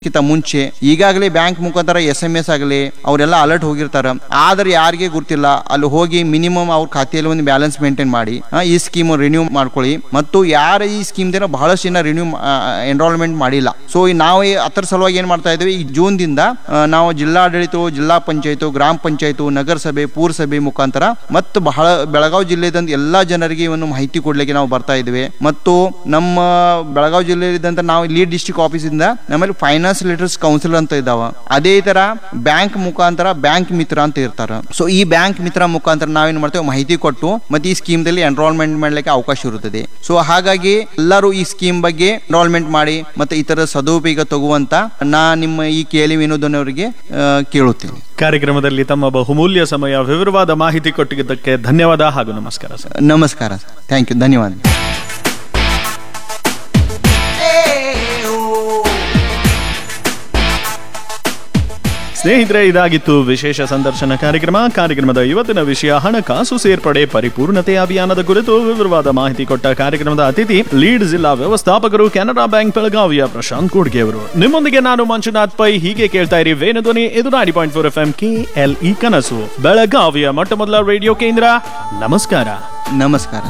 ಕಿಂತ ಮುಂಚೆ ಈಗಾಗಲೇ ಬ್ಯಾಂಕ್ ಮುಖಾಂತರ ಎಸ್ ಎಂ ಎಸ್ ಆಗಲಿ ಅವರೆಲ್ಲ ಅಲರ್ಟ್ ಹೋಗಿರ್ತಾರ ಆದ್ರೆ ಯಾರಿಗೆ ಗೊತ್ತಿಲ್ಲ ಅಲ್ಲಿ ಹೋಗಿ ಮಿನಿಮಮ್ ಅವ್ರ ಖಾತೆಯಲ್ಲಿ ಒಂದು ಬ್ಯಾಲೆನ್ಸ್ ಮೇಂಟೈನ್ ಮಾಡಿ ಆ, ಈ ಸ್ಕೀಮ್ ರಿನ್ಯೂ ಮಾಡ್ಕೊಳ್ಳಿ ಮತ್ತು ಯಾರ ಈ ಸ್ಕೀಮ್ ದಿನ ಬಹಳಷ್ಟು ಜನ ರಿನ್ಯೂ ಎನ್ರೋಲ್ಮೆಂಟ್ ಮಾಡಿಲ್ಲ ಸೊ ನಾವು ಈ ಅದ್ರ ಸಲುವಾಗಿ ಏನ್ ಮಾಡ್ತಾ ಇದ್ವಿ ಈ ಜೂನ್ ದಿಂದ ಆ, ನಾವು ಜಿಲ್ಲಾಡಳಿತ ಜಿಲ್ಲಾ ಪಂಚಾಯತ್ ಗ್ರಾಮ ಪಂಚಾಯತ್ ನಗರಸಭೆ ಪೂರಸಭೆ ಮುಖಾಂತರ ಮತ್ತು ಬಹಳ ಬೆಳಗಾವಿ ಜಿಲ್ಲೆದಂತ ಎಲ್ಲಾ ಜನರಿಗೆ ಒಂದು ಮಾಹಿತಿ ಕೊಡ್ಲಿಕ್ಕೆ ನಾವು ಬರ್ತಾ ಇದ್ವಿ ಮತ್ತು ನಮ್ಮ ಬೆಳಗಾವಿ ಜಿಲ್ಲೆಯಲ್ಲಿದ್ದಂತ ನಾವು ಲೀಡ್ ಡಿಸ್ಟ್ರಿಕ್ಟ್ ಆಫೀಸ್ ಇಂದ ನಮ್ಮಲ್ಲಿ ಫೈನಾನ್ಸ್ ಲೀಡರ್ಸ್ ಕೌನ್ಸಿಲ್ ಅಂತ ಇದಾವ ಅದೇ ತರ ಬ್ಯಾಂಕ್ ಮುಖಾಂತರ ಬ್ಯಾಂಕ್ ಮಿತ್ರ ಅಂತ ಇರ್ತಾರ ಸೊ ಈ ಬ್ಯಾಂಕ್ ಮಿತ್ರ ಮುಖಾಂತರ ನಾವೇನ್ ಮಾಡ್ತೇವೆ ಮಾಹಿತಿ ಕೊಟ್ಟು ಮತ್ತೆ ಈ ಸ್ಕೀಮ್ ದಲ್ಲಿ ಎನ್ರೋಲ್ಮೆಂಟ್ ಮಾಡ್ಲಿಕ್ಕೆ ಅವಕಾಶ ಇರುತ್ತದೆ ಸೊ ಹಾಗಾಗಿ ಎಲ್ಲರೂ ಈ ಸ್ಕೀಮ್ ಬಗ್ಗೆ ಎನ್ರೋಲ್ಮೆಂಟ್ ಮಾಡಿ ಮತ್ತೆ ಈ ತರ ಸದುಪಯೋಗ ತಗುವಂತ ನಾ ನಿಮ್ಮ ಈ ಕೇಳಿ ವಿನೋದನವರಿಗೆ ಆ, ಕೇಳುತ್ತೇನೆ ಕಾರ್ಯಕ್ರಮದಲ್ಲಿ ತಮ್ಮ ಬಹುಮೂಲ್ಯ ಸಮಯ ವಿವರವಾದ ಮಾಹಿತಿ ಕೊಟ್ಟಿದ್ದಕ್ಕೆ ಧನ್ಯವಾದ ಹಾಗೂ ನಮಸ್ಕಾರ ಸರ್ ನಮಸ್ಕಾರ ಥ್ಯಾಂಕ್ ಯು ಧನ್ಯವಾದ ಸ್ನೇಹಿತರೆ ಇದಾಗಿತ್ತು ವಿಶೇಷ ಸಂದರ್ಶನ ಕಾರ್ಯಕ್ರಮ ಕಾರ್ಯಕ್ರಮದ ಇವತ್ತಿನ ವಿಷಯ ಹಣಕಾಸು ಸೇರ್ಪಡೆ ಪರಿಪೂರ್ಣತೆ ಅಭಿಯಾನದ ಕುರಿತು ವಿವರವಾದ ಮಾಹಿತಿ ಕೊಟ್ಟ ಕಾರ್ಯಕ್ರಮದ ಅತಿಥಿ ಲೀಡ್ ಜಿಲ್ಲಾ ವ್ಯವಸ್ಥಾಪಕರು ಕೆನರಾ ಬ್ಯಾಂಕ್ ಬೆಳಗಾವಿಯ ಪ್ರಶಾಂತ್ ಕೂಡ್ಗೆ ಅವರು ನಿಮ್ಮೊಂದಿಗೆ ನಾನು ಮಂಜುನಾಥ್ ಪೈ ಹೀಗೆ ಕೇಳ್ತಾ ಇರಿ ವೇಣುಧ್ವನಿ ಇದು ninety point four F M K L E Kanasu ಬೆಳಗಾವಿಯ ಮೊಟ್ಟ ಮೊದಲ ರೇಡಿಯೋ ಕೇಂದ್ರ ನಮಸ್ಕಾರ ನಮಸ್ಕಾರ